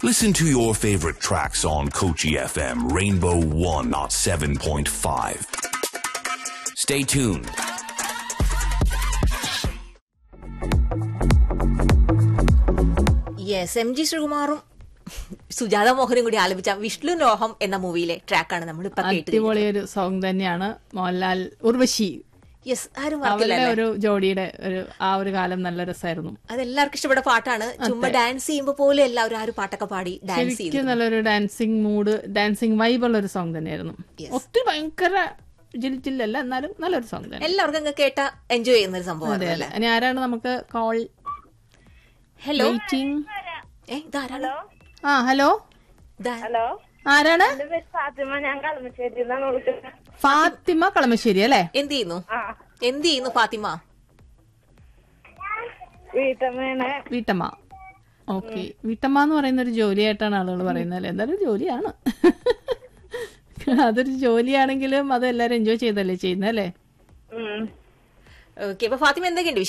Listen to your favorite tracks on Kochi FM Rainbow 107.5. Stay tuned. Yes M G ശ്രീകുമാറും സുജാത മോഹനും കൂടി ആലപിച്ച വിഷ്ണു ലോഹം എന്ന മൂവിയിലെ ട്രാക്കാണ് നമ്മൾ ഇപ്പൊ കേട്ടത് അടിപൊളി ഒരു സോങ് തന്നെയാണ് മോഹൻലാൽ ഉർവശി യെസ് ആരും മറക്കില്ല അവരുടെ ഒരു ജോഡിയുടെ ഒരു ആ ഒരു കാലം നല്ല രസമായിരുന്നു അതെല്ലാവർക്കും ഇഷ്ടപ്പെട്ട പാട്ടാണ് ചുമ്മാ ഡാൻസ് ചെയ്യുമ്പോ പോലും എല്ലാവരും ആ ഒരു പാട്ടൊക്കെ പാടി ഡാൻസ് ചെയ്തു ശരിക്കും നല്ലൊരു ഡാൻസിങ് മൂഡ് ഡാൻസിങ് വൈബുള്ള ഒരു സോങ് തന്നെയായിരുന്നു ഒത്തിരി ഭയങ്കര ജില്ലില്ല എന്നാലും നല്ലൊരു സോങ് തന്നെ എല്ലാവർക്കും അങ്ങ് കേട്ട എൻജോയ് ചെയ്യുന്ന ഒരു സംഭവം അതെ അതെ ഇനി ആരാണ് നമുക്ക് കോൾ ഹലോ വെയിറ്റിംഗ് ഏ ഇതാരാണ് ആ ഹലോ ഇതാ- ഹലോ ആരാണ് എന്റെ പേര് ഫാത്തിമ ഞാൻ കളമശ്ശേരി എന്നാണ് വിളിക്കുന്നത് ഫാത്തിമ കളമശ്ശേരി അല്ലേ എന്ത് ചെയ്യുന്നു ആ എന്ത് ചെയ്യുന്നു ഫാത്തിമ വീട്ടമ്മേനെ വീട്ടമ്മ ഓക്കെ വീട്ടമ്മ എന്ന് പറയുന്ന ഒരു ജോലിയായിട്ടാണ് ആളുകൾ പറയുന്നത് അല്ലേ എന്തായാലും ഒരു ജോലിയാണ് അതൊരു ജോലിയാണെങ്കിലും അത് എല്ലാവരും എൻജോയ് ചെയ്തല്ലേ ചെയ്യുന്നത് അല്ലേ ഉം ഓക്കെ അപ്പൊ ഫാത്തിമ എന്തൊക്കെയുണ്ട്